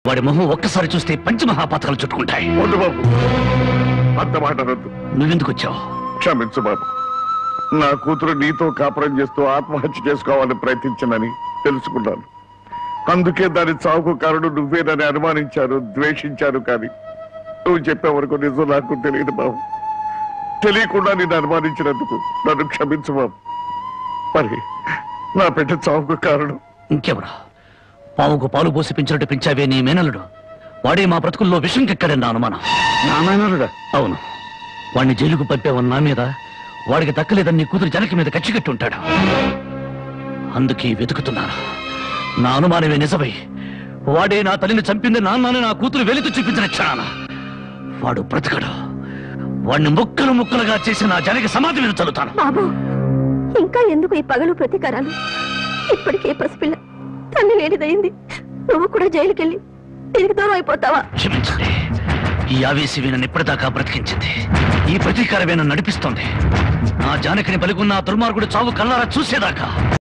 వాడి మొహం ఒక్కసారి చూస్తే పంచమహాపాతకాలు చుట్టుకుంటాయి వద్దు బాబు అంత మాట అనొద్దు నువ్వెందుకు వచ్చావు క్షమించు బాబు నా కూతురు నీతో కాపురం చేస్తూ ఆత్మహత్య చేసుకోవాలని ప్రయత్నించనని తెలుసుకున్నాను అందుకే దాని చావుకు కారణం నువ్వేనని అనుమానించారు ద్వేషించారు కానీ నువ్వు చెప్పే వరకు నిజం నాకు తెలియదు బాబు తెలియకుండా నిన్ను అనుమానించినందుకు నన్ను క్షమించు బాబు మరి నా బిడ్డ చావుకు కారణం ఇంకెవరా పావుకు పాలు పోసి పెంచినట్టు పెంచావే నీ మేనలుడు వాడే మా బ్రతుకుల్లో విషం కెక్కాడని నా అనుమానం నానాయనడా అవును వాడిని జైలుకు పంపావని నా మీద వాడికి దక్కలేదని నీ కూతురు జనకి మీద కచ్చికట్టి ఉంటాడు అందుకే వెతుకుతున్నాను నా అనుమానమే నిజమై వాడే నా తల్లిని చంపింది నాన్నని నా కూతురు వెలికి చూపించిన క్షణాన వాడు బ్రతకడు వాడిని ముక్కలు ముక్కలుగా చేసి నా జనకి సమాధి మీద చల్లుతాను బాబు ఇంకా ఎందుకు ఈ పగలు ప్రతీకారాలు ఇప్పటికే పసిపిల్ల తల్లి లేనిదయింది నువ్వు కూడా జైలుకెళ్ళి తిరిగి దూరం అయిపోతావా క్షమించండి ఈ ఆవేశమే నన్ను ఇప్పటిదాకా బ్రతికించింది ఈ ప్రతీకారమే నన్ను నడిపిస్తోంది నా జానకిని బలిగున్న ఆ దుర్మార్గుడు చావు కల్లారా చూసేదాకా